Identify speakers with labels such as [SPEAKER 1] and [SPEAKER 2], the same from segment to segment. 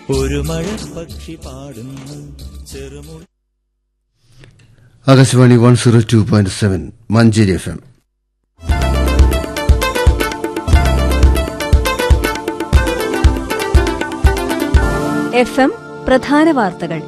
[SPEAKER 1] ഒരു മഴ പക്ഷി പാടുന്നു ചെറുമുൾ
[SPEAKER 2] Akashvani one zero two point seven Manjeri F M
[SPEAKER 3] F M പ്രധാന വാർത്തകൾ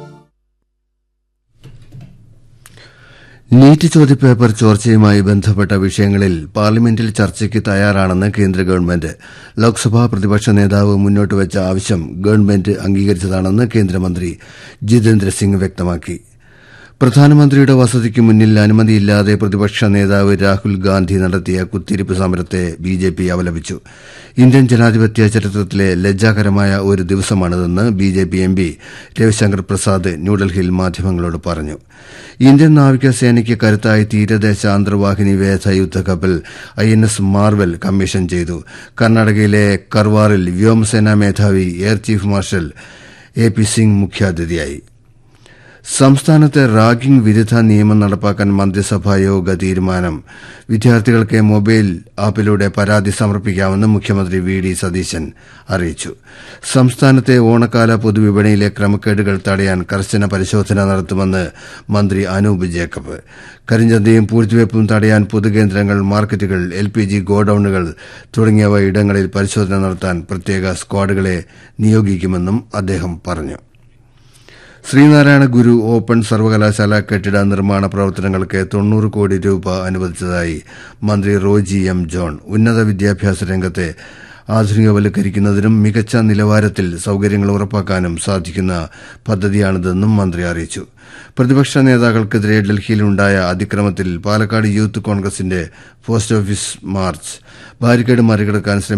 [SPEAKER 2] നീറ്റ് ചോദ്യപേപ്പർ ചോർച്ചയുമായി ബന്ധപ്പെട്ട വിഷയങ്ങളിൽ പാർലമെന്റിൽ ചർച്ചയ്ക്ക് തയ്യാറാണെന്ന് കേന്ദ്ര ഗവൺമെന്റ് ലോക്സഭാ പ്രതിപക്ഷ നേതാവ് മുന്നോട്ട് വെച്ച ആവശ്യം ഗവൺമെന്റ് അംഗീകരിച്ചതാണെന്ന് കേന്ദ്രമന്ത്രി ജിതേന്ദ്ര സിംഗ് വ്യക്തമാക്കി പ്രധാനമന്ത്രിയുടെ വസതിക്ക് മുന്നിൽ അനുമതിയില്ലാതെ പ്രതിപക്ഷ നേതാവ് രാഹുൽ ഗാന്ധി നടത്തിയ കുത്തിരിപ്പ് സമരത്തെ ബിജെപി അപലപിച്ചു ഇന്ത്യൻ ജനാധിപത്യ ചരിത്രത്തിലെ ലജ്ജാകരമായ ഒരു ദിവസമാണിതെന്ന് ബിജെപി എംപി രവിശങ്കർ പ്രസാദ് ന്യൂഡൽഹിയിൽ മാധ്യമങ്ങളോട് പറഞ്ഞു ഇന്ത്യൻ നാവികസേനയ്ക്ക് കരുത്തായി തീരദേശ അന്തർവാഹിനി വേധ യുദ്ധക്കപ്പൽ ഐ എൻ എസ് മാർവൽ കമ്മീഷൻ ചെയ്തു കർണാടകയിലെ കർവാറിൽ വ്യോമസേനാ മേധാവി air chief marshal A P Singh മുഖ്യാതിഥിയായി സംസ്ഥാനത്ത് റാഗിംഗ് വിരുദ്ധ നിയമം നടപ്പാക്കാൻ മന്ത്രിസഭാ യോഗ തീരുമാനം വിദ്യാർത്ഥികൾക്ക് മൊബൈൽ ആപ്പിലൂടെ പരാതി സമർപ്പിക്കാമെന്ന് മുഖ്യമന്ത്രി വി ഡി സതീശൻ അറിയിച്ചു സംസ്ഥാനത്തെ ഓണക്കാല പൊതുവിപണിയിലെ ക്രമക്കേടുകൾ തടയാൻ കർശന പരിശോധന നടത്തുമെന്ന് മന്ത്രി അനൂപ് ജേക്കബ് കരിഞ്ചന്തയും പൂഴ്ത്തിവയ്പും തടയാൻ പൊതുകേന്ദ്രങ്ങൾ മാർക്കറ്റുകൾ എൽ പി ജി ഗോഡൌണുകൾ തുടങ്ങിയവ ഇടങ്ങളിൽ പരിശോധന നടത്താൻ പ്രത്യേക സ്ക്വാഡുകളെ നിയോഗിക്കുമെന്നും അദ്ദേഹം പറഞ്ഞു ശ്രീനാരായണ ഗുരു ഓപ്പൺ സർവകലാശാല കെട്ടിട നിർമ്മാണ പ്രവർത്തനങ്ങൾക്ക് തൊണ്ണൂറ് കോടി രൂപ അനുവദിച്ചതായി മന്ത്രി റോജി എം ജോൺ ഉന്നത വിദ്യാഭ്യാസ രംഗത്തെ ആധുനികവൽക്കരിക്കുന്നതിനും മികച്ച നിലവാരത്തിൽ സൌകര്യങ്ങൾ ഉറപ്പാക്കാനും സാധിക്കുന്ന പദ്ധതിയാണിതെന്നും മന്ത്രി അറിയിച്ചു പ്രതിപക്ഷ നേതാക്കൾക്കെതിരെ ഡൽഹിയിലുണ്ടായ അതിക്രമത്തിൽ പാലക്കാട് യൂത്ത് കോൺഗ്രസിന്റെ പോസ്റ്റ് ഓഫീസ് മാർച്ച് ബാരിക്കേഡ് മറികടക്കാൻ ശ്രമിച്ചു